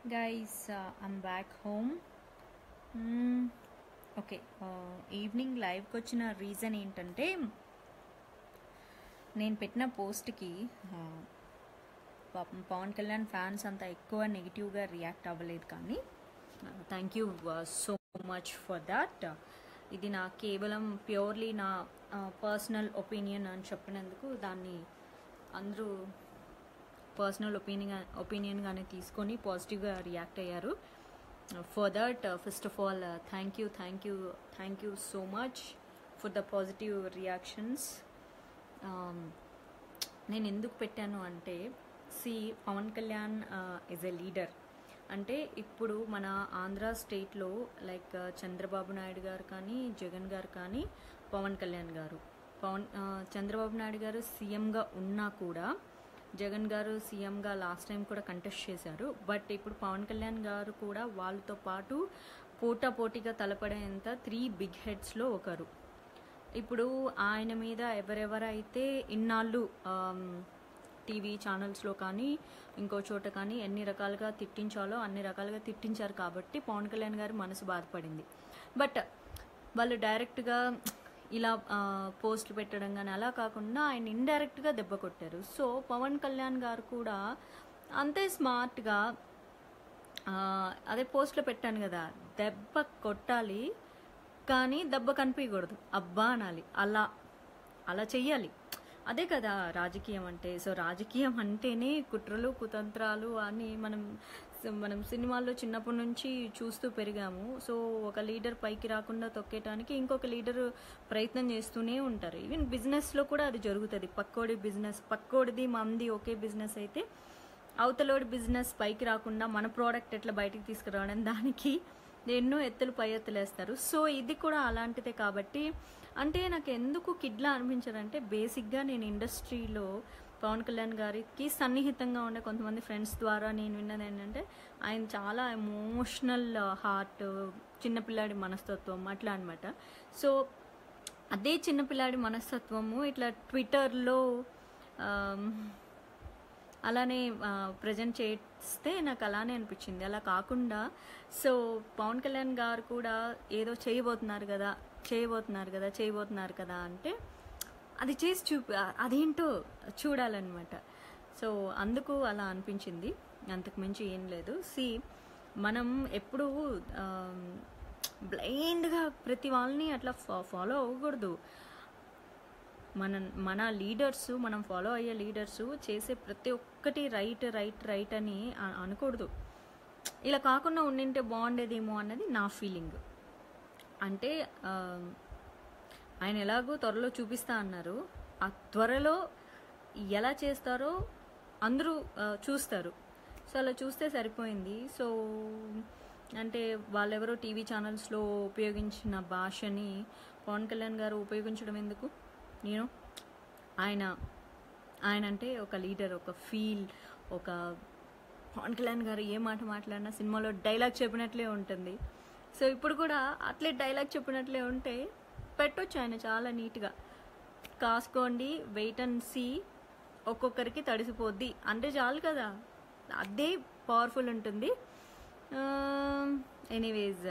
guys uh, i'm back home mm, okay evening లైవ్కి వచ్చిన reason ఏంటంటే నేను పెట్టిన పోస్ట్కి పాపం పవన్ కళ్యాణ్ ఫ్యాన్స్ అంత ఎక్కువ నెగిటివ్గా రియాక్ట్ అవ్వలేదు కానీ thank you so much for that ఇది నా కేవలం ప్యూర్లీ నా పర్సనల్ ఒపీనియన్ అని చెప్పినందుకు దాన్ని అందరూ పర్సనల్ ఒపీనియన్ ఒపీనియన్గానే తీసుకొని పాజిటివ్గా రియాక్ట్ అయ్యారు for that first of all thank you thank you thank you so much for the positive reactions నేను ఎందుకు పెట్టాను అంటే see Pawan Kalyan is a leader అంటే ఇప్పుడు మన ఆంధ్ర స్టేట్లో లైక్ చంద్రబాబు నాయుడు గారు కానీ జగన్ గారు కానీ పవన్ కళ్యాణ్ గారు పవన్ చంద్రబాబు నాయుడు గారు సీఎంగా ఉన్నా కూడా జగన్ గారు సీఎంగా లాస్ట్ టైం కూడా కంటెస్ట్ చేశారు బట్ ఇప్పుడు పవన్ కళ్యాణ్ గారు కూడా వాళ్ళతో పాటు పోటా పోటీగా తలపడేంత త్రీ బిగ్ హెడ్స్లో ఒకరు ఇప్పుడు ఆయన మీద ఎవరెవరైతే ఇన్నాళ్ళు టీవీ ఛానల్స్లో కానీ ఇంకో చోట కానీ ఎన్ని రకాలుగా తిట్టించాలో అన్ని రకాలుగా తిట్టించారు కాబట్టి పవన్ కళ్యాణ్ గారి మనసు బాధపడింది బట్ వాళ్ళు డైరెక్ట్గా ఇలా పోస్టులు పెట్టడం కానీ అలా కాకుండా ఆయన ఇండైరెక్ట్గా దెబ్బ కొట్టారు సో పవన్ కళ్యాణ్ గారు కూడా అంతే స్మార్ట్గా అదే పోస్ట్లో పెట్టాను కదా దెబ్బ కొట్టాలి కానీ దెబ్బ కనిపించకూడదు అబ్బా అనాలి అలా అలా చెయ్యాలి అదే కదా రాజకీయం అంటే సో రాజకీయం అంటేనే కుట్రలు కుతంత్రాలు అని మనం మనం సినిమాల్లో చిన్నప్పటి నుంచి చూస్తూ పెరిగాము సో ఒక లీడర్ పైకి రాకుండా తొక్కేయటానికి ఇంకొక లీడర్ ప్రయత్నం చేస్తూనే ఉంటారు ఈవెన్ బిజినెస్లో కూడా అది జరుగుతుంది పక్కోడి బిజినెస్ పక్కోడిది మంది ఒకే బిజినెస్ అయితే అవతలోడి బిజినెస్ పైకి రాకుండా మన ప్రోడక్ట్ ఎట్లా బయటికి తీసుకురావడం దానికి ఎన్నో ఎత్తులు పై ఎత్తులేస్తారు సో ఇది కూడా అలాంటిదే కాబట్టి అంటే నాకు ఎందుకు కిడ్లా అనిపించారంటే బేసిక్గా నేను ఇండస్ట్రీలో పవన్ కళ్యాణ్ గారికి సన్నిహితంగా ఉండే కొంతమంది ఫ్రెండ్స్ ద్వారా నేను విన్నది ఏంటంటే ఆయన చాలా ఎమోషనల్ హార్ట్ చిన్నపిల్లాడి మనస్తత్వం అట్లా అనమాట సో అదే చిన్నపిల్లాడి మనస్తత్వము ఇట్లా ట్విట్టర్లో అలానే ప్రజెంట్ చేస్తే నాకు అలానే అనిపించింది అలా కాకుండా సో పవన్ కళ్యాణ్ గారు కూడా ఏదో చేయబోతున్నారు కదా చేయబోతున్నారు కదా చేయబోతున్నారు కదా అంటే అది చేసి చూపి అదేంటో చూడాలన్నమాట సో అందుకు అలా అనిపించింది అంతకు మించి ఏం లేదు సి మనం ఎప్పుడు బ్లైండ్గా ప్రతి వాళ్ళని అట్లా ఫాలో అవ్వకూడదు మన మన లీడర్స్ మనం ఫాలో అయ్యే లీడర్స్ చేసే ప్రతి ఒక్కటి రైట్ రైట్ రైట్ అని అనకూడదు ఇలా కాకుండా ఉండింటే బాగుండేదేమో అన్నది నా ఫీలింగ్ అంటే ఆయన ఎలాగో త్వరలో చూపిస్తా అన్నారు ఆ త్వరలో ఎలా చేస్తారో అందరూ చూస్తారు సో అలా చూస్తే సరిపోయింది సో అంటే వాళ్ళెవరో టీవీ ఛానల్స్లో ఉపయోగించిన భాషని పవన్ కళ్యాణ్ గారు ఉపయోగించడం ఎందుకు నేను ఆయన ఆయన అంటే ఒక లీడర్ ఒక ఫీల్ ఒక పవన్ కళ్యాణ్ గారు ఏ మాట మాట్లాడినా సినిమాలో డైలాగ్ చెప్పినట్లే ఉంటుంది సో ఇప్పుడు కూడా అట్లే డైలాగ్ చెప్పినట్లే ఉంటే పెట్టొచ్చు ఆయన చాలా నీట్గా కాసుకోండి వెయిట్ అండ్ సీ ఒక్కొక్కరికి తడిసిపోద్ది అంటే చాలు కదా అదే పవర్ఫుల్ ఉంటుంది ఎనీవేస్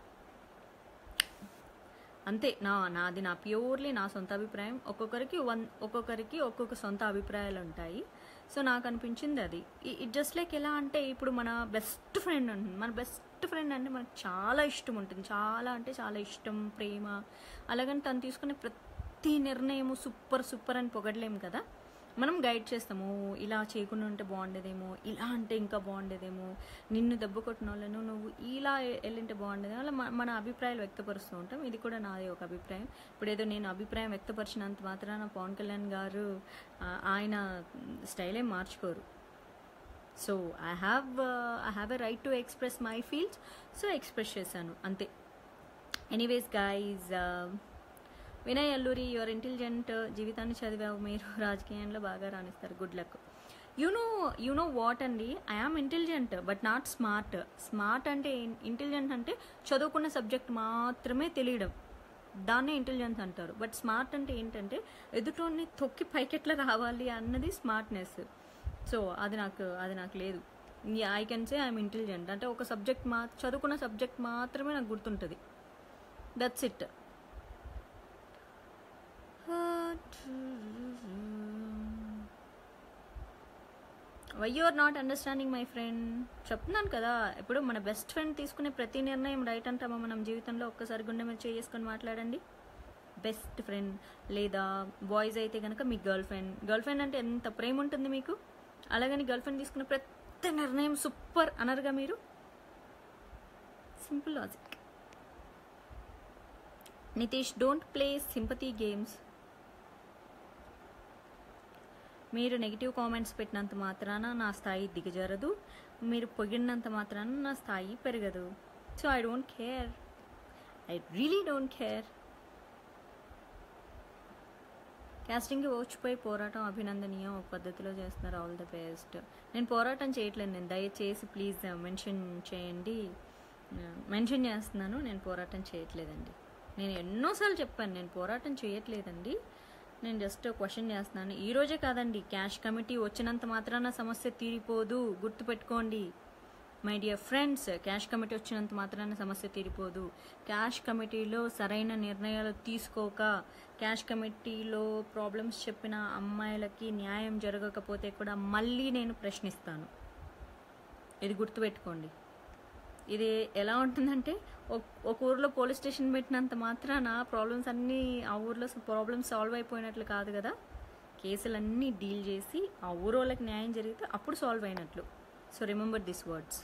అంతే నా నాది నా ప్యూర్లీ నా సొంత అభిప్రాయం ఒక్కొక్కరికి వన్ ఒక్కొక్కరికి ఒక్కొక్క సొంత అభిప్రాయాలు ఉంటాయి సో నాకు అనిపించింది అది ఇట్ జస్ట్ లైక్ ఎలా అంటే ఇప్పుడు మన బెస్ట్ ఫ్రెండ్ ఉంటుంది మన బెస్ట్ ఫ్రెండ్ అంటే మనకు చాలా ఇష్టం ఉంటుంది చాలా అంటే చాలా ఇష్టం ప్రేమ అలాగని తను తీసుకునే ప్రతి నిర్ణయము సూపర్ సూపర్ అని పొగడలేము కదా మనం గైడ్ చేస్తాము ఇలా చేయకుండా ఉంటే బాగుండేదేమో ఇలా అంటే ఇంకా బాగుండేదేమో నిన్ను దెబ్బ కొట్టిన వాళ్ళను నువ్వు ఇలా వెళ్ళింటే బాగుండేదేమో అలా మన అభిప్రాయాలు వ్యక్తపరుస్తూ ఉంటాం ఇది కూడా నాది ఒక అభిప్రాయం ఇప్పుడు ఏదో నేను అభిప్రాయం వ్యక్తపరిచినంత మాత్రాన పవన్ కళ్యాణ్ గారు ఆయన స్టైలే మార్చుకోరు so I have I have a right to express my feels so express చేశాను అంతే anyways guys Vinay Alluri your intelligent జీవితాన్ని చదివావు మీరు రాజకీయంలో బాగా రాణిస్తారు good luck you know you know what అండి I'm intelligent but not smart smart అంటే ఇంటెలిజెంట్ అంటే చదువుకున్న సబ్జెక్ట్ మాత్రమే తెలియడం దాన్నే ఇంటెలిజెన్స్ అంటారు బట్ స్మార్ట్ అంటే ఏంటంటే ఎదుటోని తొక్కి పైకెట్లా రావాలి అన్నది స్మార్ట్నెస్ సో అది నాకు అది నాకు లేదు I can say I'm intelligent అంటే ఒక సబ్జెక్ట్ మా చదువుకున్న సబ్జెక్ట్ మాత్రమే నాకు గుర్తుంటుంది that's it why you are not understanding my friend చెప్తున్నాను కదా ఇప్పుడు మన బెస్ట్ ఫ్రెండ్ తీసుకునే ప్రతి నిర్ణయం రైట్ అంటామా మనం జీవితంలో ఒక్కసారి గుండె మీద చేసుకొని మాట్లాడండి బెస్ట్ ఫ్రెండ్ లేదా బాయ్స్ అయితే కనుక మీ గర్ల్ ఫ్రెండ్ గర్ల్ ఫ్రెండ్ అంటే ఎంత ప్రేమ ఉంటుంది మీకు అలాగని గర్ల్ ఫ్రెండ్ తీసుకునే ప్రతి నిర్ణయం సూపర్ అనరుగా మీరు simple logic Nitish don't play sympathy games మీరు నెగిటివ్ కామెంట్స్ పెట్టినంత మాత్రాన నా స్థాయి దిగజారదు మీరు పొగిడినంత మాత్రాన నా స్థాయి పెరగదు so I don't care I really don't care క్యాస్టింగ్కి ఓచిపోయి పోరాటం అభినందనీయం ఒక పద్ధతిలో చేస్తున్నారు ఆల్ ద బెస్ట్ నేను పోరాటం చేయట్లేదు నేను దయచేసి ప్లీజ్ మెన్షన్ చేయండి మెన్షన్ చేస్తున్నాను నేను పోరాటం చేయట్లేదండి నేను ఎన్నోసార్లు చెప్పాను నేను పోరాటం చేయట్లేదండి నేను జస్ట్ క్వశ్చన్ చేస్తున్నాను ఈ రోజే కాదండి క్యాష్ కమిటీ వచ్చినంత మాత్రాన సమస్య తీరిపోదు గుర్తుపెట్టుకోండి my dear friends cash committee వచ్చినంత మాత్రాన సమస్య తీరిపోదు క్యాష్ కమిటీలో సరైన నిర్ణయాలు తీసుకోక క్యాష్ కమిటీలో ప్రాబ్లమ్స్ చెప్పిన అమ్మాయిలకి న్యాయం జరగకపోతే కూడా మళ్ళీ నేను ప్రశ్నిస్తాను ఇది గుర్తుపెట్టుకోండి ఇది ఎలా ఉంటుందంటే ఒక- ఒక ఊర్లో పోలీస్ స్టేషన్ పెట్టినంత మాత్రాన ప్రాబ్లమ్స్ అన్నీ ఆ ఊర్లో ప్రాబ్లమ్స్ సాల్వ్ అయిపోయినట్లు కాదు కదా కేసులన్నీ డీల్ చేసి ఆ ఊరు వాళ్ళకి న్యాయం జరిగితే అప్పుడు సాల్వ్ అయినట్లు so remember this words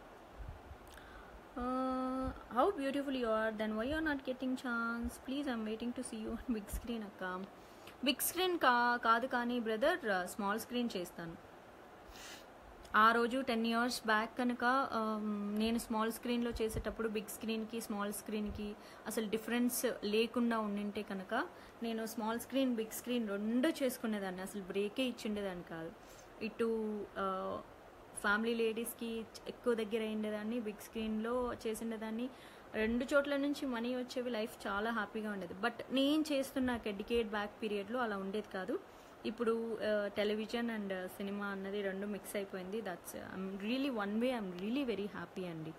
how beautiful you are then why are not getting chance please I'm waiting to see you on big screen అక్క బిగ్ స్క్రీన్ కా కాదు కానీ బ్రదర్ స్మాల్ స్క్రీన్ చేస్తాను ఆ రోజు టెన్ ఇయర్స్ బ్యాక్ కనుక ఆమ్, నేను small స్క్రీన్లో చేసేటప్పుడు బిగ్ స్క్రీన్కి స్మాల్ స్క్రీన్కి అసలు డిఫరెన్స్ లేకుండా ఉండింటే కనుక నేను స్మాల్ స్క్రీన్ బిగ్ స్క్రీన్ రెండు చేసుకునేదాన్ని అసలు బ్రేకే ఇచ్చిండేదాన్ని కాదు ఇటు ఫ్యామిలీ లేడీస్కి ఎక్కువ దగ్గర అయ్యేదాన్ని బిగ్ స్క్రీన్లో చేసిండేదాన్ని రెండు చోట్ల నుంచి మనీ వచ్చేవి లైఫ్ చాలా హ్యాపీగా ఉండేది బట్ నేను చేస్తున్న డెడికేట్ బ్యాక్ పీరియడ్లో అలా ఉండేది కాదు ఇప్పుడు టెలివిజన్ అండ్ సినిమా అన్నది రెండు మిక్స్ అయిపోయింది that's I'm really one way I'm really very happy అండి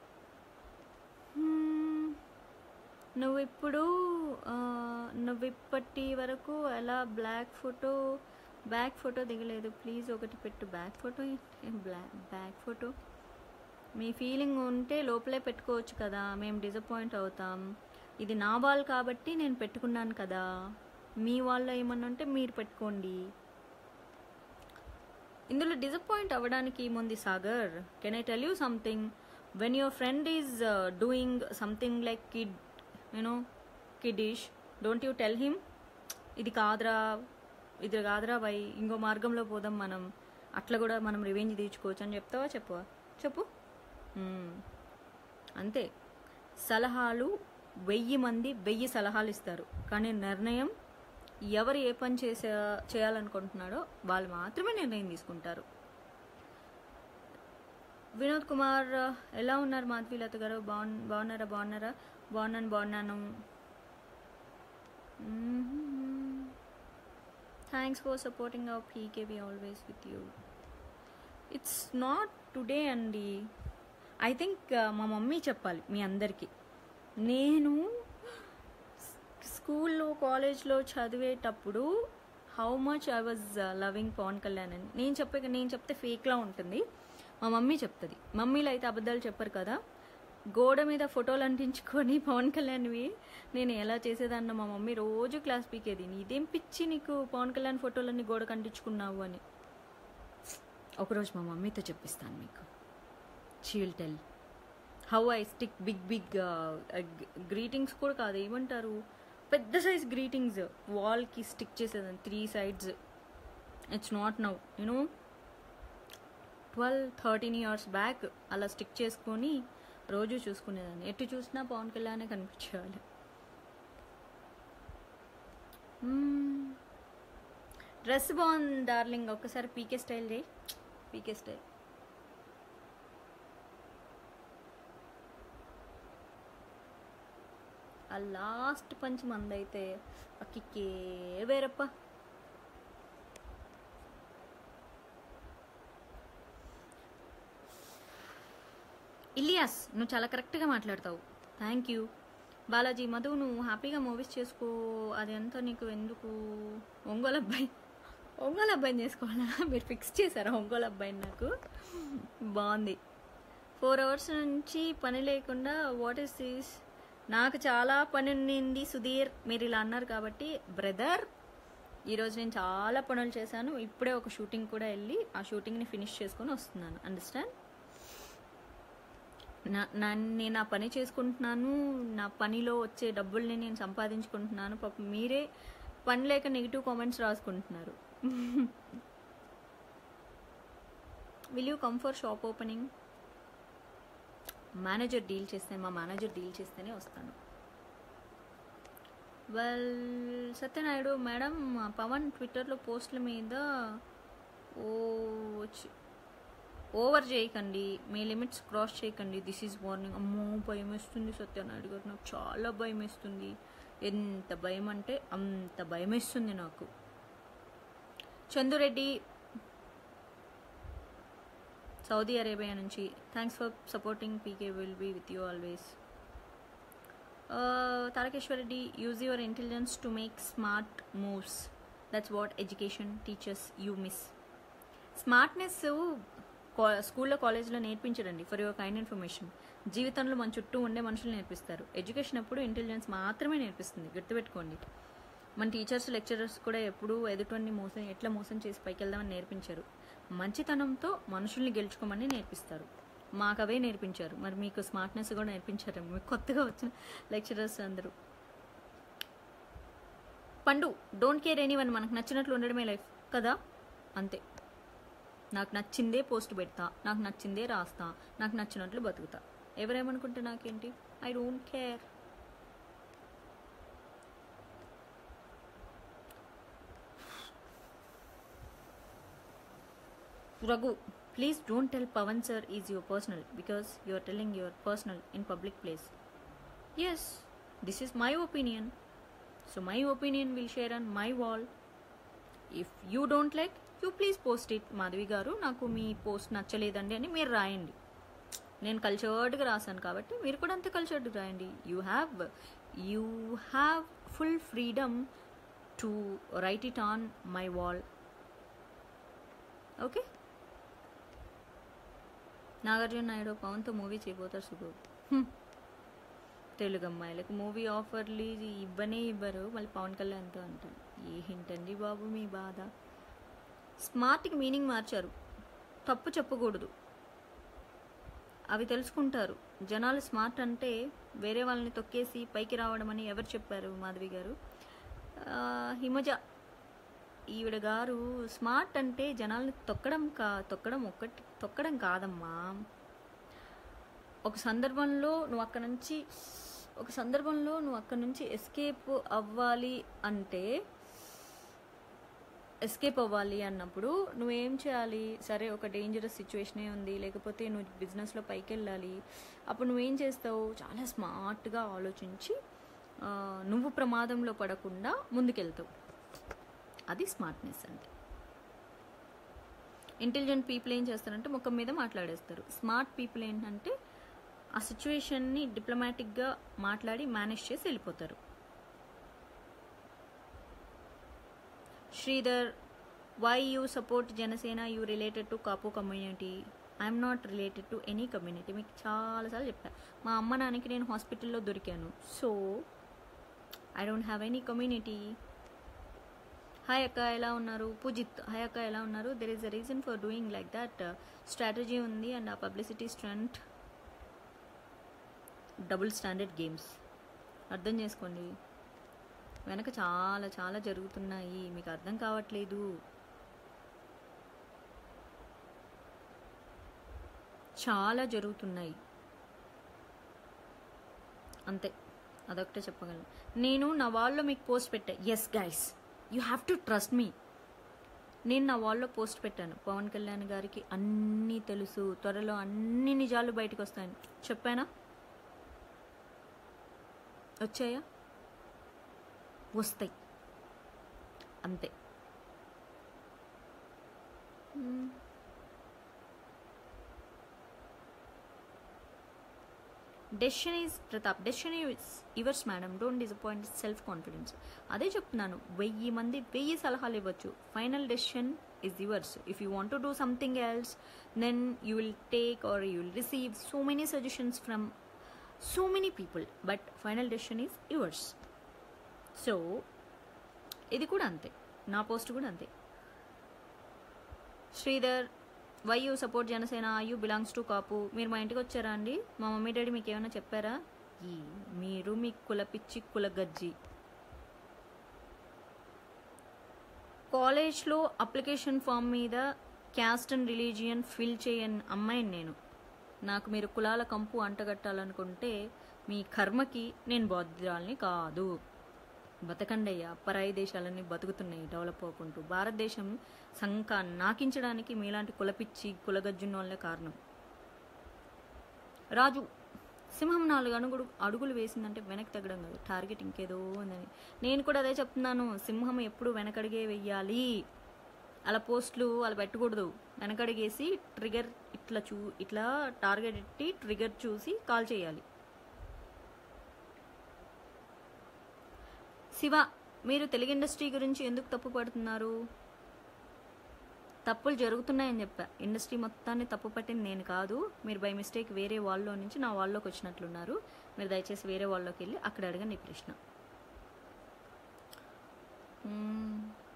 Hmm. నువ్వు ఇప్పుడు ఆ, నువ్వు ఇప్పటి వరకు ఎలా బ్లాక్ ఫోటో బ్యాక్ ఫోటో దిగలేదు ప్లీజ్ ఒకటి పెట్టు back photo black back photo మీ ఫీలింగ్ ఉంటే లోపలే పెట్టుకోవచ్చు కదా మేము డిసప్పాయింట్ అవుతాం ఇది నా బాల్ కాబట్టి నేను పెట్టుకున్నాను కదా మీ వాళ్ళు ఏమన్నా ఉంటే మీరు పెట్టుకోండి ఇందులో డిసప్పాయింట్ అవ్వడానికి ఏముంది Sagar can I tell you something when your friend is doing something like kid you know kiddish don't you tell him ఇది కాదురా ఇది కాదురా బై ఇంకో మార్గంలో పోదాం మనం అట్లా కూడా మనం రివెంజ్ తీర్చుకోవచ్చు అని చెప్తావా చెప్పవా చెప్పు మ్మ్. అంతే సలహాలు వెయ్యి మంది వెయ్యి సలహాలు ఇస్తారు కానీ నిర్ణయం ఎవరు ఏ పని చేసే చేయాలనుకుంటున్నాడో వాళ్ళు మాత్రమే నిర్ణయం తీసుకుంటారు వినోద్ కుమార్ ఎలా ఉన్నారు మాధవీలత గారు బాగు బాగున్నారా బాగున్నారా బాగున్నాను బాగున్నాను thanks for supporting our PKB always with you it's not today అండి ఐ థింక్ మా మమ్మీ చెప్పాలి మీ అందరికీ నేను స్కూల్లో కాలేజ్లో చదివేటప్పుడు how much I was loving Pawan Kalyan అని నేను చెప్పే నేను చెప్తే ఫేక్లా ఉంటుంది మా మమ్మీ చెప్తుంది మమ్మీలు అయితే అబద్ధాలు చెప్పరు కదా గోడ మీద ఫోటోలు అంటించుకొని పవన్ కళ్యాణ్వి నేను ఎలా చేసేదాన్న మా మమ్మీ రోజు క్లాస్ పీకేది ఇదేం పిచ్చి నీకు పవన్ కళ్యాణ్ ఫోటోలన్నీ గోడకు అంటించుకున్నావు అని ఒకరోజు మా మమ్మీతో చెప్పిస్తాను మీకు she'll tell how I stick big big greetings కూడా కాదు ఏమంటారు పెద్ద సైజ్ గ్రీటింగ్స్ వాల్కి స్టిక్ చేసేదాన్ని three sides it's not now you know twelve thirteen years back అలా స్టిక్ చేసుకొని రోజు చూసుకునేదాన్ని ఎటు చూసినా పవన్ కళ్యాణే కనిపించేవాళ్ళు డ్రెస్ బాగుంది డార్లింగ్ ఒక్కసారి పీకే స్టైల్ చేయి పీకే స్టైల్ ఆ లాస్ట్ పంచ్ మందైతే ఆ కిక్కే వేరప్ప ఇలియాస్ నువ్వు చాలా కరెక్ట్గా మాట్లాడతావు థ్యాంక్ యూ బాలాజీ మధు నువ్వు హ్యాపీగా మూవీస్ చేసుకో అది అంతా నీకు ఎందుకు ఒంగోలు అబ్బాయి ఒంగోలు అబ్బాయిని చేసుకోవాలా మీరు ఫిక్స్ చేశారా ఒంగోలు అబ్బాయిని నాకు బాగుంది ఫోర్ అవర్స్ నుంచి పని లేకుండా వాట్ ఈస్ దిస్ నాకు చాలా పని ఉండింది సుధీర్ మీరు ఇలా అన్నారు కాబట్టి బ్రదర్ ఈరోజు నేను చాలా పనులు చేశాను ఇప్పుడే ఒక షూటింగ్ కూడా వెళ్ళి ఆ షూటింగ్ని ఫినిష్ చేసుకొని వస్తున్నాను అండర్స్టాండ్ నా నా- నేను ఆ పని చేసుకుంటున్నాను నా పనిలో వచ్చే డబ్బుల్ని నేను సంపాదించుకుంటున్నాను పాపం మీరే పని లేక నెగిటివ్ కామెంట్స్ రాసుకుంటున్నారు will you come for shop opening manager deal చేస్తే మా మేనేజర్ డీల్ చేస్తేనే వస్తాను వెల్ సత్యనాయుడు మేడం పవన్ ట్విట్టర్లో పోస్టుల మీద ఓ చి- ఓవర్ చేయకండి మీ లిమిట్స్ క్రాస్ చేయకండి దిస్ ఈజ్ వార్నింగ్ అమ్మో భయం వేస్తుంది సత్యనాయుడు గారు నాకు చాలా భయం వేస్తుంది ఎంత భయం అంటే అంత భయం వేస్తుంది నాకు చందురెడ్డి సౌదీ అరేబియా నుంచి thanks for supporting PK will be with you always Tarakeswarareddy use your intelligence to make smart moves that's what education teachers you miss smartness స్కూల్లో కాలేజ్లో నేర్పించడండి ఫర్ యువర్ కైండ్ ఇన్ఫర్మేషన్ జీవితంలో మన చుట్టూ ఉండే మనుషులు నేర్పిస్తారు ఎడ్యుకేషన్ అప్పుడు ఇంటెలిజెన్స్ మాత్రమే నేర్పిస్తుంది గుర్తుపెట్టుకోండి మన టీచర్స్ లెక్చరర్స్ కూడా ఎప్పుడూ ఎదుటివన్నీ మోసం ఎట్లా మోసం చేసి పైకి వెళ్దామని నేర్పించారు మంచితనంతో మనుషుల్ని గెలుచుకోమని నేర్పిస్తారు మాకు అవే నేర్పించారు మరి మీకు స్మార్ట్నెస్ కూడా నేర్పించారు మీకు కొత్తగా వచ్చిన లెక్చరర్స్ అందరూ పండు డోంట్ కేర్ ఎనీ వన్ మనకు నచ్చినట్లు ఉండడమే లైఫ్ కదా అంతే నాకు నచ్చిందే పోస్ట్ పెడతా నాకు నచ్చిందే రాస్తా నాకు నచ్చినట్లు బతుకుతా ఎవరేమనుకుంటే నాకేంటి I don't care Raghu please don't tell Pawan sir is your personal because you are telling your personal in public place yes this is my opinion so my opinion will share on my wall if you don't like you please post it Madhavi garu నాకు మీ post నచ్చలేదండి అని మీరు రాయండి నేను కల్చర్డ్గా రాశాను కాబట్టి మీరు కూడా అంతే కల్చర్డ్గా రాయండి you have you have full freedom to write it on my wall okay Nagarjuna Naidu పవన్తో మూవీ చేయబోతారు సుగు తెలుగు అమ్మాయిలకు మూవీ ఆఫర్లు ఇవ్వనే ఇవ్వరు మళ్ళీ పవన్ కళ్యాణ్తో అంటాను ఏంటండి బాబు మీ బాధ స్మార్ట్కి మీనింగ్ మార్చారు తప్పు చెప్పకూడదు అవి తెలుసుకుంటారు జనాలు స్మార్ట్ అంటే వేరే వాళ్ళని తొక్కేసి పైకి రావడం అని ఎవరు చెప్పారు మాధవి గారు ఆ, హిమజ ఈవిడ గారు స్మార్ట్ అంటే జనాల్ని తొక్కడం కా తొక్కడం ఒక్కటి తొక్కడం కాదమ్మా ఒక సందర్భంలో నువ్వు అక్కడ నుంచి ఒక సందర్భంలో నువ్వు అక్కడ నుంచి ఎస్కేప్ అవ్వాలి అంటే ఎస్కేప్ అవ్వాలి అన్నప్పుడు నువ్వేం చేయాలి సరే ఒక డేంజరస్ సిచ్యువేషనే ఉంది లేకపోతే నువ్వు బిజినెస్లో పైకి వెళ్ళాలి అప్పుడు నువ్వేం చేస్తావు చాలా స్మార్ట్గా ఆలోచించి ఆ, నువ్వు ప్రమాదంలో పడకుండా ముందుకెళ్తావు అది స్మార్ట్నెస్ అంటే ఇంటెలిజెంట్ పీపుల్ ఏం చేస్తారంటే ముఖం మీద మాట్లాడేస్తారు స్మార్ట్ పీపుల్ ఏంటంటే ఆ సిచ్యువేషన్ని డిప్లొమాటిక్గా మాట్లాడి మేనేజ్ చేసి వెళ్ళిపోతారు Sridhar why you support Janasena you related to Kapu community I'm not related to any community మీకు చాలాసార్లు చెప్పాను మా అమ్మ నాన్నకి నేను హాస్పిటల్లో దొరికాను so I don't have any community hi అక్క ఎలా ఉన్నారు పూజిత్ హాయ్ అక్క ఎలా ఉన్నారు there is a reason for doing like that strategy ఉంది అండ్ ఆ publicity stunt double standard games అర్థం చేసుకోండి వెనక చాలా చాలా జరుగుతున్నాయి మీకు అర్థం కావట్లేదు చాలా జరుగుతున్నాయి అంతే అదొకటే చెప్పగలను నేను నా వాల్లో మీకు పోస్ట్ పెట్టా yes guys you have to trust me నేను నా వాల్లో పోస్ట్ పెట్టాను పవన్ కళ్యాణ్ గారికి అన్నీ తెలుసు త్వరలో అన్ని నిజాలు బయటకు వస్తాయని చెప్పానా వచ్చాయా వస్తాయి అంతే మ్మ్. Decision is Pratap decision is yours madam don't disappoint self confidence అదే చెప్తున్నాను వెయ్యి మంది వెయ్యి సలహాలు ఇవ్వచ్చు final decision is yours if you want to do something else then you will take or you will receive so many suggestions from so many people but final decision is yours so ఇది కూడా అంతే నా post కూడా అంతే Sridhar why you support Janasena you belongs to కాపు మీరు మా ఇంటికి వచ్చారా అండి మా మమ్మీ డాడీ మీకు ఏమైనా చెప్పారా ఈ మీరు మీ కులపిచ్చి కులగజ్జి కాలేజ్లో అప్లికేషన్ ఫామ్ మీద క్యాస్ట్ అండ్ రిలీజియన్ ఫిల్ చేయని అమ్మాయిని నేను నాకు మీరు కులాల కంపు అంటగట్టాలనుకుంటే మీ కర్మకి నేను బాధ్యురాల్ని కాదు బతకండయ్యా పరాయి దేశాలన్నీ బతుకుతున్నాయి డెవలప్ అవ్వకుంటూ భారతదేశం సంక నాకించడానికి మీలాంటి కులపిచ్చి కులగజ్జున్న వాళ్ళే కారణం రాజు సింహం నాలుగు అడుగులు అడుగులు వేసిందంటే వెనక్కి తగ్గడం కాదు టార్గెట్ ఇంకేదో ఉందని నేను కూడా అదే చెప్తున్నాను సింహం ఎప్పుడు వెనకడిగే వెయ్యాలి అలా పోస్టులు అలా పెట్టకూడదు వెనకడిగేసి ట్రిగర్ ఇట్లా చూ ఇట్లా టార్గెట్ ఎట్టి ట్రిగర్ చూసి కాల్ చేయాలి శివ మీరు తెలుగు ఇండస్ట్రీ గురించి ఎందుకు తప్పు పడుతున్నారు తప్పులు జరుగుతున్నాయని చెప్పా ఇండస్ట్రీ మొత్తాన్ని తప్పు పట్టింది నేను కాదు మీరు బై మిస్టేక్ వేరే వాళ్ళలో నుంచి నా వాళ్ళలోకి వచ్చినట్లున్నారు మీరు దయచేసి వేరే వాళ్ళలోకి వెళ్ళి అక్కడ అడగండి ఈ ప్రశ్న మ్మ్.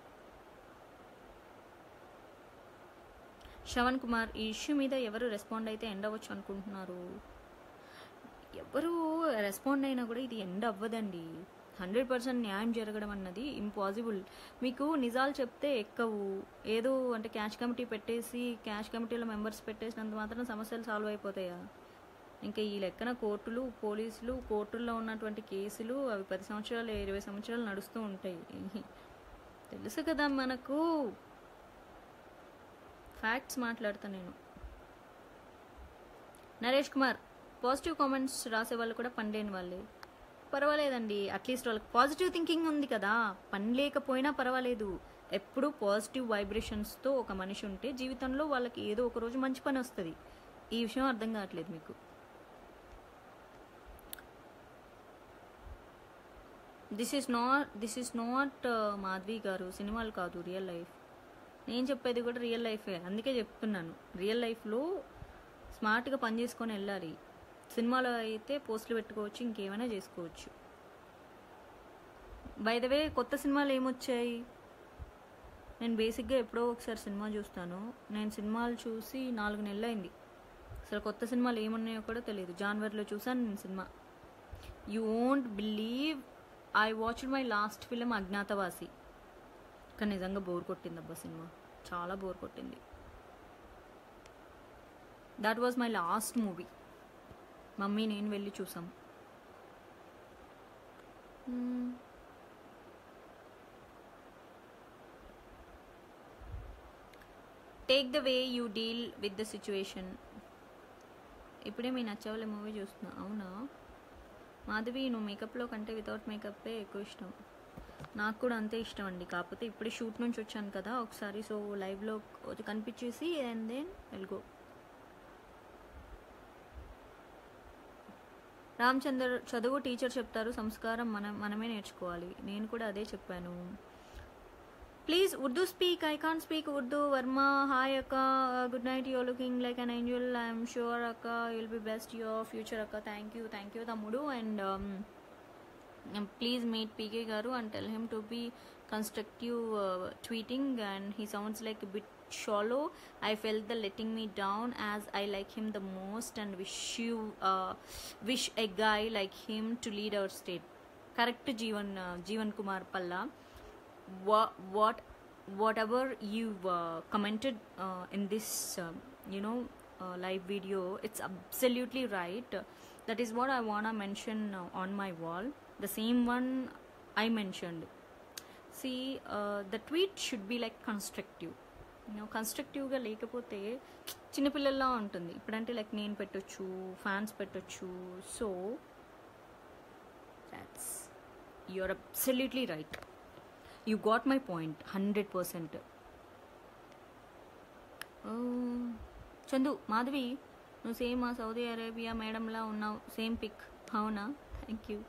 శ్రవణ్ కుమార్ ఈ ఇష్యూ మీద ఎవరు రెస్పాండ్ అయితే ఎండ్ అవ్వచ్చు అనుకుంటున్నారు ఎవరు రెస్పాండ్ అయినా కూడా ఇది ఎండ్ అవ్వదండి హండ్రెడ్ పర్సెంట్ న్యాయం జరగడం అన్నది ఇంపాసిబుల్ మీకు నిజాలు చెప్తే ఎక్కవు ఏదో అంటే క్యాష్ కమిటీ పెట్టేసి క్యాష్ కమిటీలో మెంబర్స్ పెట్టేసినంత మాత్రం సమస్యలు సాల్వ్ అయిపోతాయా ఇంకా ఈ లెక్కన కోర్టులు పోలీసులు కోర్టుల్లో ఉన్నటువంటి కేసులు అవి పది సంవత్సరాలు ఇరవై సంవత్సరాలు నడుస్తూ ఉంటాయి తెలుసు కదా మనకు ఫ్యాక్ట్స్ మాట్లాడతా నేను నరేష్ కుమార్ పాజిటివ్ కామెంట్స్ రాసే వాళ్ళు కూడా పని లేని వాళ్ళే పర్వాలేదండి అట్లీస్ట్ వాళ్ళకి పాజిటివ్ థింకింగ్ ఉంది కదా పని లేకపోయినా పర్వాలేదు ఎప్పుడు పాజిటివ్ వైబ్రేషన్స్తో ఒక మనిషి ఉంటే జీవితంలో వాళ్ళకి ఏదో ఒక రోజు మంచి పని వస్తుంది ఈ విషయం అర్థం కావట్లేదు మీకు this is not this is not Madhavi garu సినిమాలు కాదు రియల్ లైఫ్ నేను చెప్పేది కూడా రియల్ లైఫే అందుకే చెప్తున్నాను రియల్ లైఫ్లో స్మార్ట్గా పని చేసుకొని వెళ్ళాలి సినిమాలో అయితే పోస్టులు పెట్టుకోవచ్చు ఇంకేమైనా చేసుకోవచ్చు బై ద వే కొత్త సినిమాలు ఏమొచ్చాయి నేను బేసిక్గా ఎప్పుడో ఒకసారి సినిమా చూస్తాను నేను సినిమాలు చూసి నాలుగు నెలలు అయింది అసలు కొత్త సినిమాలు ఏమున్నాయో కూడా తెలియదు జాన్వరిలో చూసాను నేను సినిమా you won't believe I watched my last film Agnyaathavaasi కానీ నిజంగా బోర్ కొట్టింది అబ్బా సినిమా చాలా బోర్ కొట్టింది that was my last movie mummy నేను వెళ్ళి చూసాం take the way you deal with the situation ఇప్పుడే మీ నచ్చవలే మూవీ చూస్తున్నా అవునా మాధవి నువ్వు మేకప్లో కంటే వితౌట్ మేకప్పే ఎక్కువ ఇష్టం నాకు కూడా అంతే ఇష్టం అండి కాకపోతే ఇప్పుడే షూట్ నుంచి వచ్చాను కదా ఒకసారి సో లైవ్లో కనిపించేసి అండ్ దెన్ వెల్గో రామచంద్ర చదువు టీచర్ చెప్తారు సంస్కారం మనం మనమే నేర్చుకోవాలి నేను కూడా అదే చెప్పాను please Urdu speak I can speak Urdu Varma hi అక్క good night you're looking like an angel I'm sure అక్క will be best your future అక్క థ్యాంక్ యూ థ్యాంక్ యూ తమ్ముడు and please meet PK garu and tell him to be constructive tweeting and he sounds like bit shallow i felt the letting me down as i like him the most and wish you uh, wish a guy like him to lead our state correct jeevan uh, jeevan kumar palla what what whatever you uh, commented uh, in this um, you know uh, live video it's absolutely right that is what i want to mention uh, on my wall the same one i mentioned see uh, the tweet should be like constructive you know కన్స్ట్రక్టివ్గా లేకపోతే చిన్నపిల్లల్లా ఉంటుంది ఇప్పుడంటే like నేను పెట్టొచ్చు fans పెట్టొచ్చు so that's you're absolutely right you got my point hundred percent Chandu Madhavi నువ్వు same ఆ సౌదీ అరేబియా మేడంలా ఉన్నావు సేమ్ పిక్ అవునా థ్యాంక్ యూ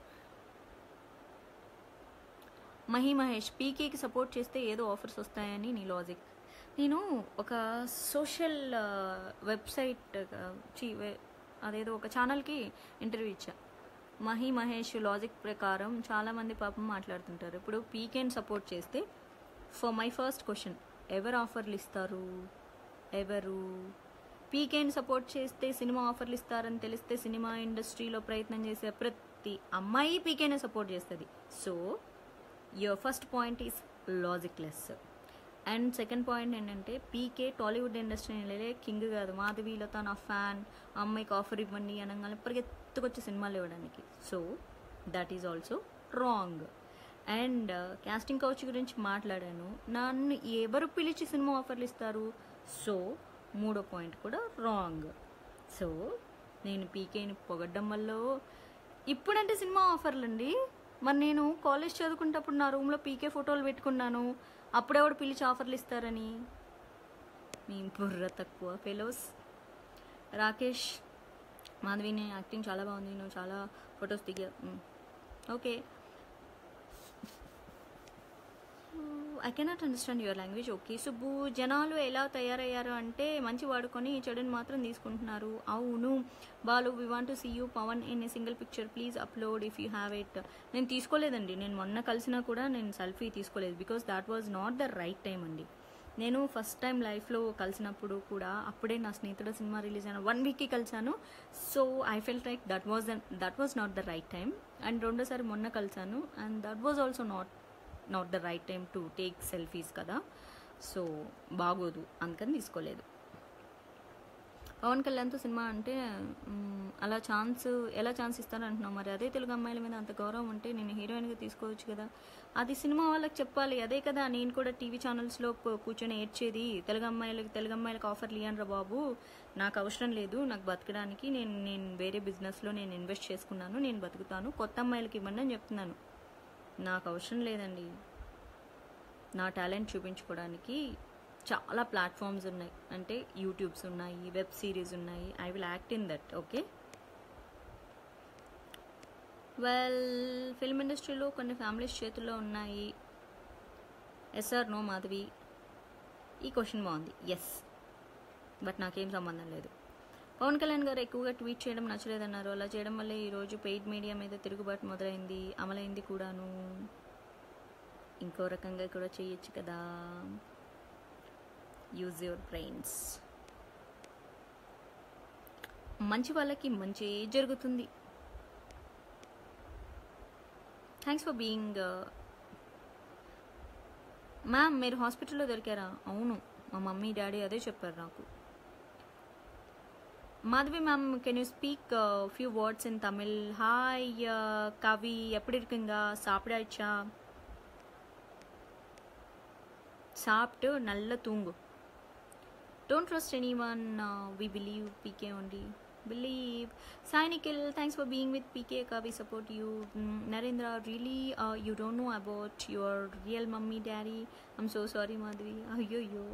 మహి మహేష్ పీకేకి సపోర్ట్ చేస్తే ఏదో ఆఫర్స్ వస్తాయని నీ లాజిక్ నేను ఒక సోషల్ వెబ్సైట్ చి వె- అదేదో ఒక ఛానల్కి ఇంటర్వ్యూ ఇచ్చా మహి మహేష్ లాజిక్ ప్రకారం చాలామంది పాపం మాట్లాడుతుంటారు ఇప్పుడు పీకేని సపోర్ట్ చేస్తే ఫర్ మై ఫస్ట్ క్వశ్చన్ ఎవరు ఆఫర్లు ఇస్తారు ఎవరు పీకేని సపోర్ట్ చేస్తే సినిమా ఆఫర్లు ఇస్తారని తెలిస్తే సినిమా ఇండస్ట్రీలో ప్రయత్నం చేసే ప్రతి అమ్మాయి పీకేనే సపోర్ట్ చేస్తుంది so your first point is logicless and second point ఏంటంటే పీకే టాలీవుడ్ ఇండస్ట్రీ కింగ్ కాదు మాధవీలత నా ఫ్యాన్ అమ్మాయికి ఆఫర్ ఇవ్వండి అనగానే పరిగెత్తుకొచ్చి సినిమాలు ఇవ్వడానికి so that is also wrong and casting couch గురించి మాట్లాడాను నన్ను ఎవరు పిలిచి సినిమా ఆఫర్లు ఇస్తారు సో మూడో పాయింట్ కూడా రాంగ్ సో నేను పీకేని పొగడ్డం వల్ల ఇప్పుడంటే సినిమా ఆఫర్లు అండి మరి నేను కాలేజ్ చదువుకుంటప్పుడు నా రూమ్లో పీకే ఫోటోలు పెట్టుకున్నాను అప్పుడెవడు పిలిచి ఆఫర్లు ఇస్తారని మీ బుర్ర తక్కువ ఫెలోస్ రాకేష్ మాధవి నీ యాక్టింగ్ చాలా బాగుంది నువ్వు చాలా ఫొటోస్ దిగా okay I cannot understand your language okay Subbu జనాలు ఎలా తయారయ్యారు అంటే మంచి వాడుకొని చెడుని మాత్రం తీసుకుంటున్నారు అవును Balu we want to see you Pawan in a single picture please upload if you have it నేను తీసుకోలేదండి నేను మొన్న కలిసినా కూడా నేను సెల్ఫీ తీసుకోలేదు because that was not the right time అండి నేను ఫస్ట్ టైం లైఫ్లో కలిసినప్పుడు కూడా అప్పుడే నా స్నేహితుడు సినిమా రిలీజ్ అయిన వన్ వీక్కి కలిసాను so I felt like that was that was not the right time and రెండోసారి మొన్న కలిసాను and that was also not not the right time to take selfies కదా సో బాగోదు అందుకని తీసుకోలేదు పవన్ కళ్యాణ్తో సినిమా అంటే మ్, అలా ఛాన్స్ ఎలా ఛాన్స్ ఇస్తారంటున్నావు మరి అదే తెలుగు అమ్మాయిల మీద అంత గౌరవం ఉంటే నేను హీరోయిన్గా తీసుకోవచ్చు కదా అది సినిమా వాళ్ళకి చెప్పాలి అదే కదా నేను కూడా టీవీ ఛానల్స్లో కూ- కూర్చొని ఏడ్చేది తెలుగు అమ్మాయిలకి తెలుగు అమ్మాయిలకు ఆఫర్లు ఇవ్వండి బాబు నాకు అవసరం లేదు నాకు బతకడానికి నేను నేను వేరే బిజినెస్లో నేను ఇన్వెస్ట్ చేసుకున్నాను నేను బతుకుతాను కొత్త అమ్మాయిలకి ఇవ్వండి అని చెప్తున్నాను నాకు అవసరం లేదండి నా టాలెంట్ చూపించుకోవడానికి చాలా ప్లాట్ఫామ్స్ ఉన్నాయి అంటే యూట్యూబ్స్ ఉన్నాయి వెబ్ సిరీస్ ఉన్నాయి I will act in that okay well film ఇండస్ట్రీలో కొన్ని ఫ్యామిలీస్ చేతుల్లో ఉన్నాయి ఎస్ఆర్ నో మాధవి ఈ క్వశ్చన్ బాగుంది ఎస్ బట్ నాకేం సంబంధం లేదు పవన్ కళ్యాణ్ గారు ఎక్కువగా ట్వీట్ చేయడం నచ్చలేదన్నారు అలా చేయడం వల్ల ఈరోజు పెయిడ్ మీడియా మీద తిరుగుబాటు మొదలైంది అమలైంది కూడాను ఇంకో రకంగా కూడా చేయొచ్చు కదా యూజ్ యువర్ బ్రెయిన్స్ మంచి వాళ్ళకి మంచి జరుగుతుంది థ్యాంక్స్ ఫర్ బీయింగ్ మ్యామ్ మీరు హాస్పిటల్లో దొరికారా అవును మా మమ్మీ డాడీ అదే చెప్పారు నాకు Madhavi ma'am can you speak few words in Tamil hi Kavi எப்படி இருக்குங்க சாப்பிடாச்சா சாப்பிட்டு நல்லா தூங்கு don't trust any one we believe PK only believe Sai Nikhil thanks for being with PK Kavi support you Narendra really you don't know about your real mummy daddy I'm so sorry Madhavi ஐயோ ஐயோ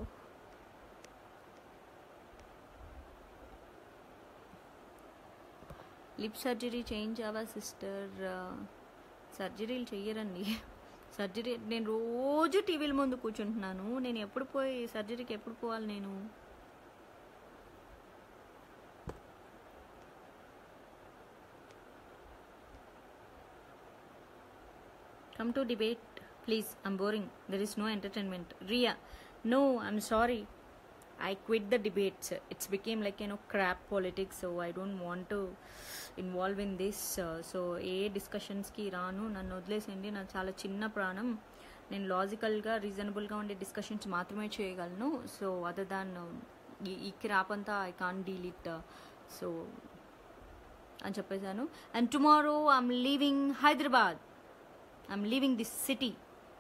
lip surgery చేయించావా sister సర్జరీలు చెయ్యరండి surgery నేను రోజు టీవీల ముందు కూర్చుంటున్నాను నేను ఎప్పుడు పోయి సర్జరీకి ఎప్పుడు పోవాలి నేను come to debate please I'm boring there is no entertainment Riya no I'm sorry I quit the debates. It's became like you know crap politics. So I don't want to involve in this. Uh, so ఏ డిస్కషన్స్కి రాను నన్ను వదిలేసేయండి నాకు చాలా చిన్న ప్రాణం నేను లాజికల్గా రీజనబుల్గా ఉండే డిస్కషన్స్ మాత్రమే చేయగలను సో అదర్ దాన్ ఈ ఈ క్రాప్ అంతా I can deal it so అని చెప్పేశాను and tomorrow I'm leaving Hyderabad I'm leaving this city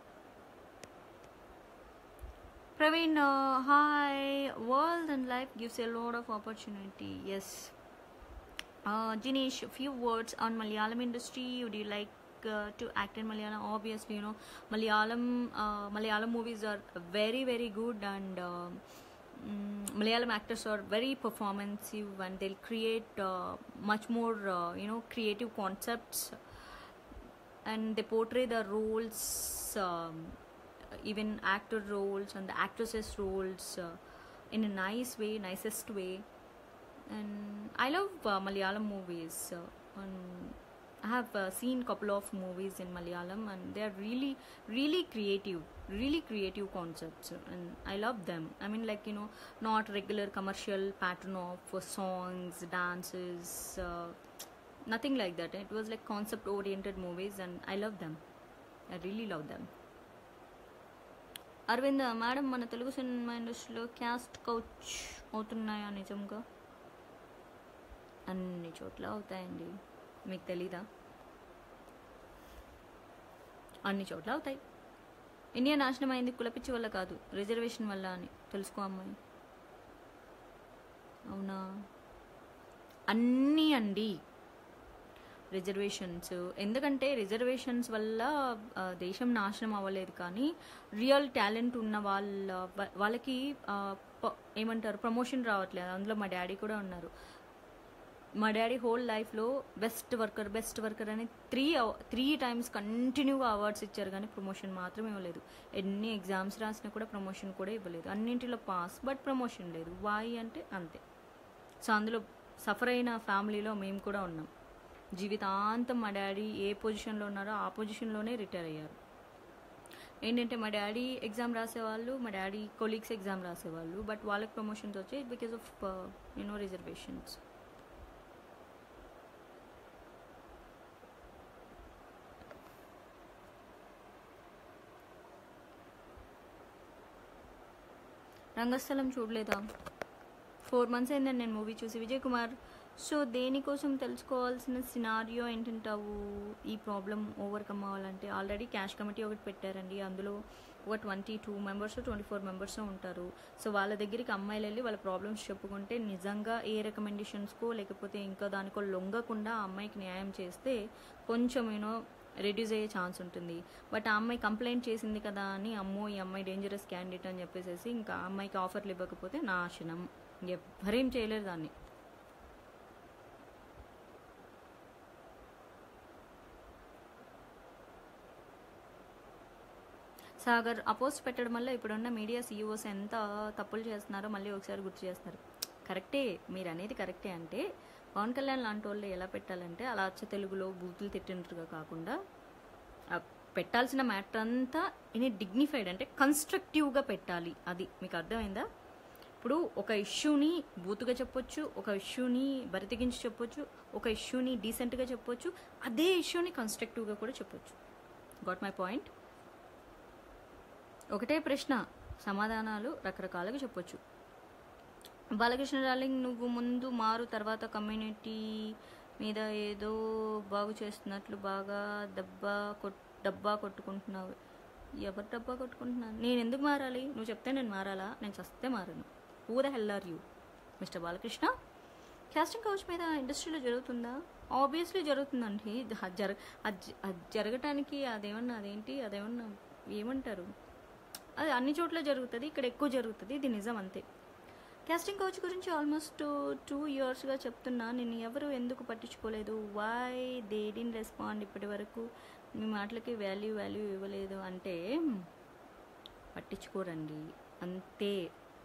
Praveen, uh, hi. World and life gives a lot of opportunity. Yes. Uh, Jinesh, few words on Malayalam industry. Would you like uh, to act in Malayalam? Obviously, you know, Malayalam uh, Malayalam movies are very very good and. Uh, mm, Malayalam actors are very performansive and they'll create uh, much more, uh, you know, creative concepts and they portray the roles, um, even actor roles and the actresses roles uh, in a nice way, nicest way. And I love uh, Malayalam movies. Uh, and I have uh, seen couple of movies in Malayalam, and they are really, really creative, really creative concepts, and I love them. I mean, like you know, not regular commercial pattern of uh, songs, dances, uh, nothing like that. It was like concept-oriented movies, and I love them. I really love them. Aravind madam మన తెలుగు సినిమా ఇండస్ట్రీలో caste couch అవుతున్నాయా నిజంగా అన్ని చోట్ల అవుతాయండి మీకు తెలీదా అన్ని చోట్ల అవుతాయి ఇండియా నాశనం అయింది కులపిచ్చి వల్ల కాదు రిజర్వేషన్ వల్ల అని తెలుసుకో అమ్మాయి అవునా అన్నీ అండి రిజర్వేషన్స్ ఎందుకంటే రిజర్వేషన్స్ వల్ల ఆ, దేశం నాశనం అవ్వలేదు కానీ రియల్ టాలెంట్ ఉన్న వాళ్ళ వా- వాళ్ళకి ఆ, ప- ఏమంటారు ప్రమోషన్ రావట్లేదు అందులో మా డాడీ కూడా ఉన్నారు మా డాడీ హోల్ లైఫ్లో బెస్ట్ వర్కర్ బెస్ట్ వర్కర్ అని త్రీ త్రీ టైమ్స్ కంటిన్యూగా అవార్డ్స్ ఇచ్చారు కానీ ప్రమోషన్ మాత్రం ఇవ్వలేదు ఎన్ని ఎగ్జామ్స్ రాసినా కూడా ప్రమోషన్ కూడా ఇవ్వలేదు అన్నింటిలో పాస్ బట్ ప్రమోషన్ లేదు వాయి అంటే అంతే సో అందులో సఫర్ అయిన ఫ్యామిలీలో మేము కూడా ఉన్నాం జీవితాంతం మా డాడీ ఏ పొజిషన్లో ఉన్నారో ఆ పొజిషన్లోనే రిటైర్ అయ్యారు ఏంటంటే మా డాడీ ఎగ్జామ్ రాసేవాళ్ళు మా డాడీ కొలీగ్స్ ఎగ్జామ్ రాసేవాళ్ళు బట్ వాళ్ళకి ప్రమోషన్స్ వచ్చాయి because of you know reservations Rangasthalam చూడలేదా ఫోర్ మంత్స్ అయిందండి నేను మూవీ చూసి విజయ్ కుమార్ సో దేనికోసం తెలుసుకోవాల్సిన సినారియో ఏంటంటావు ఈ ప్రాబ్లం ఓవర్కమ్ అవ్వాలంటే ఆల్రెడీ క్యాష్ కమిటీ ఒకటి పెట్టారండి అందులో ఒక twenty two members twenty four members ఉంటారు సో వాళ్ళ దగ్గరికి అమ్మాయిలు వెళ్ళి వాళ్ళ ప్రాబ్లమ్స్ చెప్పుకుంటే నిజంగా ఏ రికమెండేషన్స్కో లేకపోతే ఇంకా దానికో లొంగకుండా ఆ అమ్మాయికి న్యాయం చేస్తే కొంచెం యూనో రెడ్యూస్ అయ్యే ఛాన్స్ ఉంటుంది బట్ ఆ అమ్మాయి కంప్లైంట్ చేసింది కదా అని అమ్మో ఈ అమ్మాయి డేంజరస్ క్యాండిడేట్ అని చెప్పేసి ఇంకా ఆ అమ్మాయికి ఆఫర్లు ఇవ్వకపోతే నాశనం ఎవ్వరేం చేయలేరు దాన్ని సాగర్ అపోజ్ పెట్టడం వల్ల ఇప్పుడున్న మీడియా సీఈఓస్ ఎంత తప్పులు చేస్తున్నారో మళ్ళీ ఒకసారి గుర్తు చేస్తున్నారు కరెక్టే మీరు అనేది కరెక్టే అంటే పవన్ కళ్యాణ్ లాంటి వాళ్ళు ఎలా పెట్టాలంటే అలా అచ్చ తెలుగులో బూతులు తిట్టినట్టుగా కాకుండా ఆ పెట్టాల్సిన మ్యాటర్ అంతా ఇన్ డిగ్నిఫైడ్ అంటే కన్స్ట్రక్టివ్గా పెట్టాలి అది మీకు అర్థమైందా ఇప్పుడు ఒక ఇష్యూని బూతుగా చెప్పొచ్చు ఒక ఇష్యూని బరితెగించి చెప్పొచ్చు ఒక ఇష్యూని డీసెంట్గా చెప్పొచ్చు అదే ఇష్యూని కన్స్ట్రక్టివ్గా కూడా చెప్పొచ్చు గాట్ మై పాయింట్ ఒకటే ప్రశ్న సమాధానాలు రకరకాలుగా చెప్పొచ్చు బాలకృష్ణ డార్లింగ్ నువ్వు ముందు మారు తర్వాత కమ్యూనిటీ మీద ఏదో బాగు చేస్తున్నట్లు బాగా దెబ్బా కొట్ డబ్బా కొట్టుకుంటున్నావు ఎవరు డబ్బా కొట్టుకుంటున్నాను నేను ఎందుకు మారాలి నువ్వు చెప్తే నేను మారాలా నేను చస్తే మారను who the hell are you mister Balakrishna casting couch మీద ఇండస్ట్రీలో జరుగుతుందా ఆబ్వియస్లీ జరుగుతుందండి ఇది అది జరగ అది జ- అది జరగటానికి అదేమన్నా అదేంటి అదేమన్నా ఏమంటారు అది అన్ని చోట్ల జరుగుతుంది ఇక్కడ ఎక్కువ జరుగుతుంది ఇది నిజం అంతే క్యాస్టింగ్ కోచ్ గురించి ఆల్మోస్ట్ టూ ఇయర్స్గా చెప్తున్నా నేను ఎవరు ఎందుకు పట్టించుకోలేదు వై దే డిన్ రెస్పాండ్ ఇప్పటి వరకు మీ మాటలకి వాల్యూ వాల్యూ ఇవ్వలేదు అంటే పట్టించుకోరండి అంతే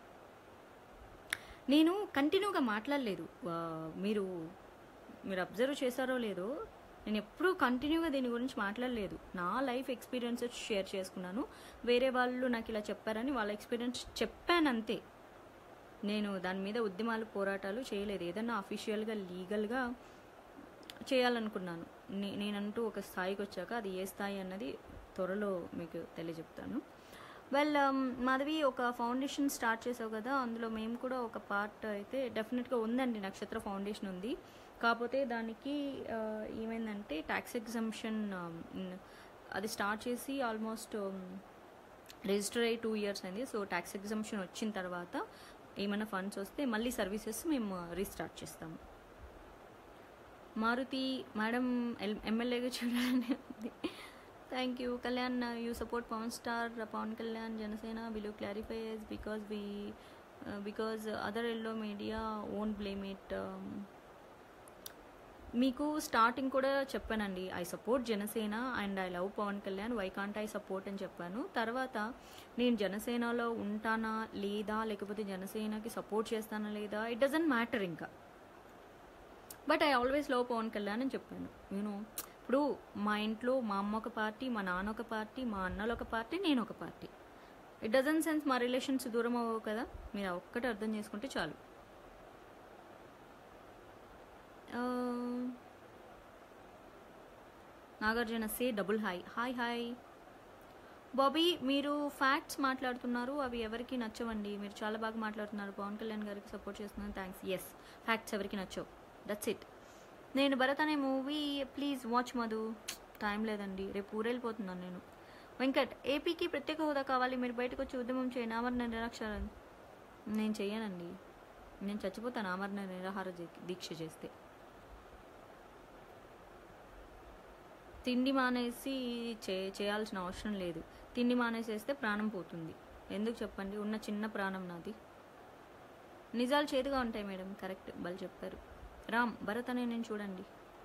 నేను కంటిన్యూగా మాట్లాడలేదు ఆ, మీరు మీరు అబ్జర్వ్ చేశారో లేదో నేను ఎప్పుడూ కంటిన్యూగా దీని గురించి మాట్లాడలేదు నా లైఫ్ ఎక్స్పీరియన్సెస్ షేర్ చేసుకున్నాను వేరే వాళ్ళు నాకు ఇలా చెప్పారని వాళ్ళ ఎక్స్పీరియన్స్ చెప్పాను అంతే నేను దాని మీద ఉద్యమాలు పోరాటాలు చేయలేదు ఏదన్నా అఫీషియల్గా లీగల్గా చేయాలనుకున్నాను నే నేనంటూ ఒక స్థాయికి వచ్చాక అది ఏ స్థాయి అన్నది త్వరలో మీకు తెలియజెప్తాను వెల్ మాధవి ఒక ఫౌండేషన్ స్టార్ట్ చేసావు కదా అందులో మేము కూడా ఒక పార్ట్ అయితే డెఫినెట్గా ఉందండి నక్షత్ర ఫౌండేషన్ ఉంది కాకపోతే దానికి ఆ, ఏమైందంటే ట్యాక్స్ ఎగ్జంప్షన్ అది స్టార్ట్ చేసి ఆల్మోస్ట్ రిజిస్టర్ అయ్యి టూ ఇయర్స్ అయింది సో ట్యాక్స్ ఎగ్జంప్షన్ వచ్చిన తర్వాత ఏమైనా ఫండ్స్ వస్తే మళ్ళీ సర్వీసెస్ మేము రీస్టార్ట్ చేస్తాము మారుతి మేడం ఎల్ ఎమ్మెల్యేగా చూడాలని ఉంది thank you Kalyan you support Pawan star Pawan Kalyan Janasena will you clarify because we because other yellow media own blame it మీకు స్టార్టింగ్ కూడా చెప్పానండి I support Janasena and I love Pawan Kalyan why can't I support అని చెప్పాను తర్వాత నేను జనసేనలో ఉంటానా లేదా లేకపోతే జనసేనకి సపోర్ట్ చేస్తానా లేదా ఇట్ డజంట్ మ్యాటర్ ఇంకా but I always love Pawan Kalyan అని చెప్పాను యూనో ఇప్పుడు మా ఇంట్లో మా అమ్మ ఒక పార్టీ మా నాన్న ఒక పార్టీ మా అన్నలు ఒక పార్టీ నేను ఒక పార్టీ ఇట్ డజన్ సెన్స్ మా రిలేషన్స్ దూరం అవ్వవు కదా మీరు ఆ ఒక్కటి అర్థం చేసుకుంటే చాలు ఆ, Nagarjuna say double hi hi hi Bobby మీరు ఫ్యాక్ట్స్ మాట్లాడుతున్నారు అవి ఎవరికి నచ్చవండి మీరు చాలా బాగా మాట్లాడుతున్నారు పవన్ కళ్యాణ్ గారికి సపోర్ట్ చేస్తున్నాను థ్యాంక్స్ ఎస్ ఫ్యాక్ట్స్ ఎవరికి నచ్చవు దట్స్ ఇట్ నేను భరత్ అనే movie please watch Madhu time లేదండి రేపు ఊరెళ్ళిపోతున్నాను నేను వెంకట్ ఏపీకి ప్రత్యేక హోదా కావాలి మీరు బయటకు వచ్చి ఉద్యమం చేయండి ఆమరణ నిరాక్షర నేను చెయ్యనండి నేను చచ్చిపోతాను ఆమరణ నిరాహార జీ- దీక్ష చేస్తే తిండి మానేసి చే చేయాల్సిన అవసరం లేదు తిండి మానేసేస్తే ప్రాణం పోతుంది ఎందుకు చెప్పండి ఉన్న చిన్న ప్రాణం నాది నిజాలు చేదుగా ఉంటాయి మేడం కరెక్ట్ బలు చెప్పారు రామ్ భరత్ అనే నేను చూడండి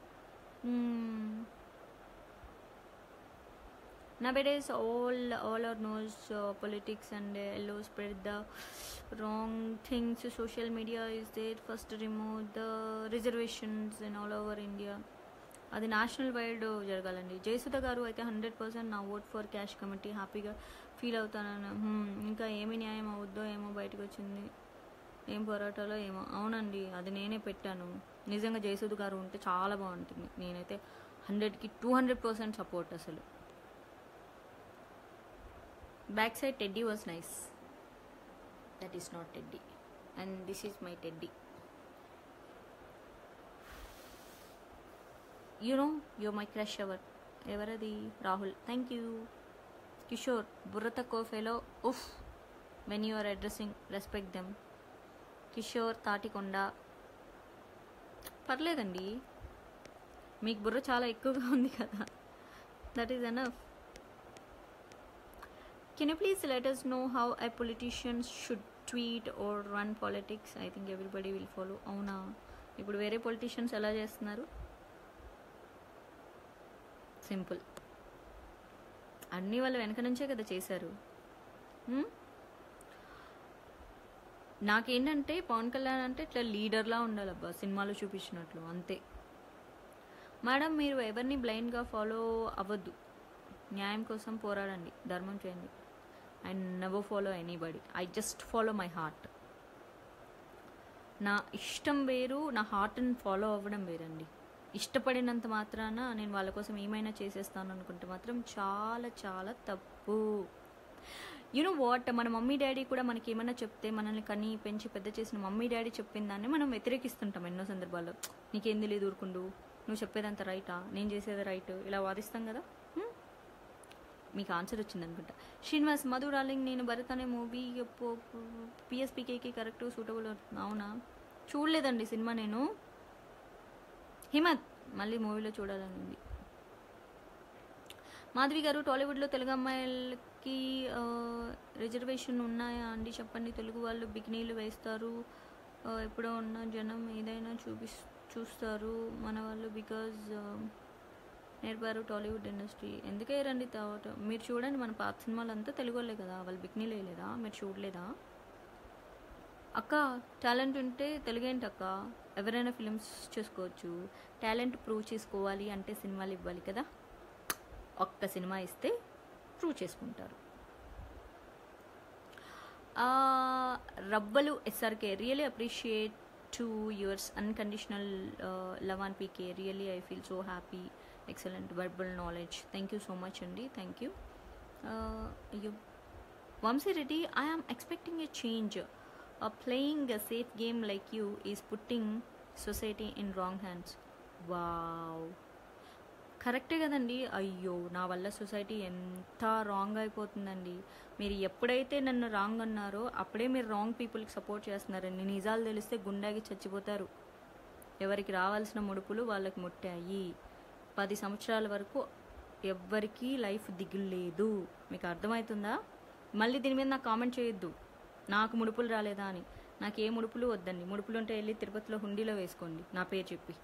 nowadays all all our knows uh, politics and uh, yellow spread the wrong things social media is there first remove the reservations in all over india అది నేషనల్ వైడ్ జరగాలండి జయసుధ గారు అయితే హండ్రెడ్ పర్సెంట్ నా vote for cash committee హ్యాపీగా feel అవుతానని హ్మ్, ఇంకా ఏమి న్యాయం అవుద్దో ఏమో బయటకు వచ్చింది ఏం పోరాటాలో ఏమో అవునండి అది నేనే పెట్టాను నిజంగా జయసుధ గారు ఉంటే చాలా బాగుంటుంది నేనైతే హండ్రెడ్కి టూ హండ్రెడ్ పర్సెంట్ సపోర్ట్ అసలు back side teddy was nice that is not teddy and this is my teddy you know you my crush ever ఎవరది రాహుల్ థ్యాంక్ యూ కిషోర్ బుర్ర తక్కువ ఫెలో ఉఫ్ when you are addressing respect them Kishore Tatikonda పర్లేదండి మీకు బుర్ర చాలా ఎక్కువగా ఉంది కదా that is enough can you please let us know how a politician should tweet or run politics I think everybody will follow అవునా ఇప్పుడు వేరే పొలిటీషియన్స్ ఎలా చేస్తున్నారు సింపుల్ అన్నీ వాళ్ళు వెనక నుంచే కదా చేశారు హ్మ్? నాకేంటంటే పవన్ కళ్యాణ్ అంటే ఇట్లా లీడర్లా ఉండాలబ్బా సినిమాలో చూపించినట్లు అంతే మేడం మీరు ఎవరిని బ్లైండ్గా ఫాలో అవ్వద్దు న్యాయం కోసం పోరాడండి ధర్మం చేయండి I never follow anybody I just follow my heart నా ఇష్టం వేరు నా హార్ట్ని ఫాలో అవ్వడం వేరండి ఇష్టపడినంత మాత్రాన నేను వాళ్ళ కోసం ఏమైనా చేసేస్తాను అనుకుంటే మాత్రం చాలా చాలా తప్పు యూనో వాట్ మన మమ్మీ డాడీ కూడా మనకి ఏమైనా చెప్తే మనల్ని కని పెంచి పెద్ద చేసిన మమ్మీ డాడీ చెప్పిన దాన్ని మనం వ్యతిరేకిస్తుంటాం ఎన్నో సందర్భాల్లో నీకేం తెలియదు ఊరుకుండు నువ్వు చెప్పేదంత రైటా నేను చేసేది రైట్ ఇలా వాదిస్తాం కదా హ్మ్? మీకు ఆన్సర్ వచ్చింది అనుకుంటా శ్రీనివాస్ మధు డార్లింగ్ నేను భరత్ అనే మూవీ పిఎస్పీకేకి కరెక్ట్ సూటబుల్ అవునా చూడలేదండి సినిమా నేను హిమత్ మళ్ళీ మూవీలో చూడాలని ఉంది మాధవి గారు టాలీవుడ్లో తెలుగు అమ్మాయిలకి ఆ, రిజర్వేషన్ ఉన్నాయా అండి చెప్పండి తెలుగు వాళ్ళు బికినీలు వేస్తారు ఆ, ఎప్పుడో ఉన్న జనం ఏదైనా చూపిస్ చూస్తారు మన వాళ్ళు బికాజ్ నేర్పారు టాలీవుడ్ ఇండస్ట్రీ ఎందుకే రండి తావట మీరు చూడండి మన పాత సినిమాలు అంతా తెలుగు వాళ్ళే కదా వాళ్ళు బికినీలు వేయలేదా మీరు చూడలేదా అక్క టాలెంట్ ఉంటే తెలుగేంటి అక్క ఎవరైనా ఫిలిమ్స్ చేసుకోవచ్చు టాలెంట్ ప్రూవ్ చేసుకోవాలి అంటే సినిమాలు ఇవ్వాలి కదా ఒక్క సినిమా ఇస్తే ప్రూవ్ చేసుకుంటారు ఆ, రబ్బలు SRK really appreciate to yours unconditional love and PK really I feel so happy excellent verbal knowledge thank you so much అండి థ్యాంక్ యూ అయ్యో Vamshi Reddy I am expecting a change playing a safe game like you is putting society in wrong hands wow కరెక్టే కదండి అయ్యో నా వల్ల society ఎంత wrong అయిపోతుందండి మీరు ఎప్పుడైతే నన్ను రాంగ్ అన్నారో అప్పుడే మీరు రాంగ్ పీపుల్కి సపోర్ట్ చేస్తున్నారండి నిజాలు తెలిస్తే గుండాకి చచ్చిపోతారు ఎవరికి రావాల్సిన ముడుపులు వాళ్ళకి ముట్టాయి పది సంవత్సరాల వరకు ఎవ్వరికీ లైఫ్ దిగులేదు మీకు అర్థమవుతుందా మళ్ళీ దీని మీద నాకు కామెంట్ చేయొద్దు నాకు ముడుపులు రాలేదా అని నాకు ఏ ముడుపులు వద్దండి ముడుపులు ఉంటే వెళ్ళి తిరుపతిలో హుండీలో వేసుకోండి నా పేరు చెప్పి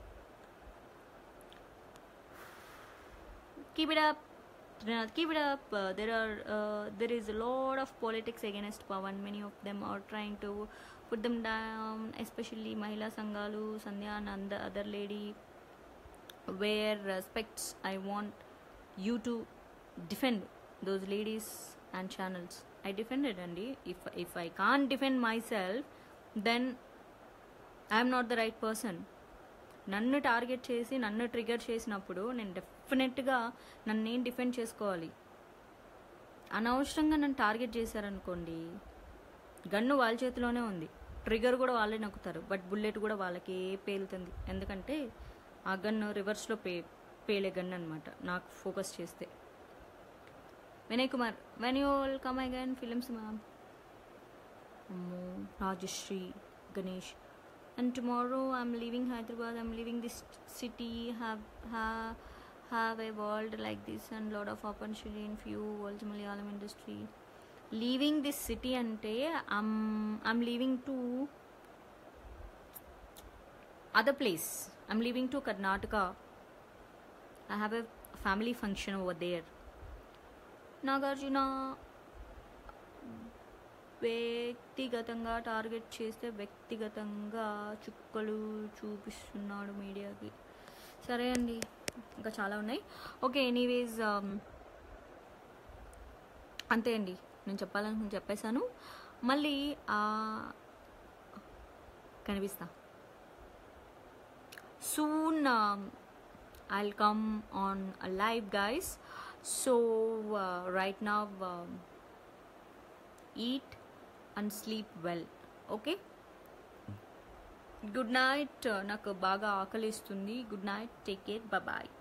keep it up Trinath, keep it up uh, there are uh, there is a lot of politics against pavan many of them are trying to put them down especially mahila sangalu sandhya and the other lady wear uh, specs i want you to defend those ladies and channels i defended andy if if i can't defend myself then i am not the right person నన్ను target చేసి నన్ను trigger చేసినప్పుడు నేను డెఫినెట్గా నన్ను నేను defend చేసుకోవాలి అనవసరంగా నన్ను టార్గెట్ చేశారనుకోండి గన్ను వాళ్ళ చేతిలోనే ఉంది ట్రిగర్ కూడా వాళ్ళే నొక్కుతారు బట్ బుల్లెట్ కూడా వాళ్ళకే పేలుతుంది ఎందుకంటే ఆ గన్ను రివర్స్లో పే పేలే గన్ అనమాట నాకు ఫోకస్ చేస్తే Vinay Kumar when you will come again films ma'am అమ్మో Rajashree Ganesh and tomorrow i'm leaving hyderabad i'm leaving this city have have have a world like this and lot of opportunity in few worlds malayalam industry leaving this city ante i'm i'm leaving to other place i'm leaving to karnataka i have a family function over there nagarjuna వ్యక్తిగతంగా target చేస్తే వ్యక్తిగతంగా చుక్కలు చూపిస్తున్నాడు మీడియాకి సరే అండి ఇంకా చాలా ఉన్నాయి ఓకే ఎనీవేస్ అంతే అండి నేను చెప్పాలనుకుని చెప్పేశాను మళ్ళీ కనిపిస్తా soon I'll come on live guys so right now eat and sleep well okay good night నాకు బాగా ఆకలిస్తుంది good night take care bye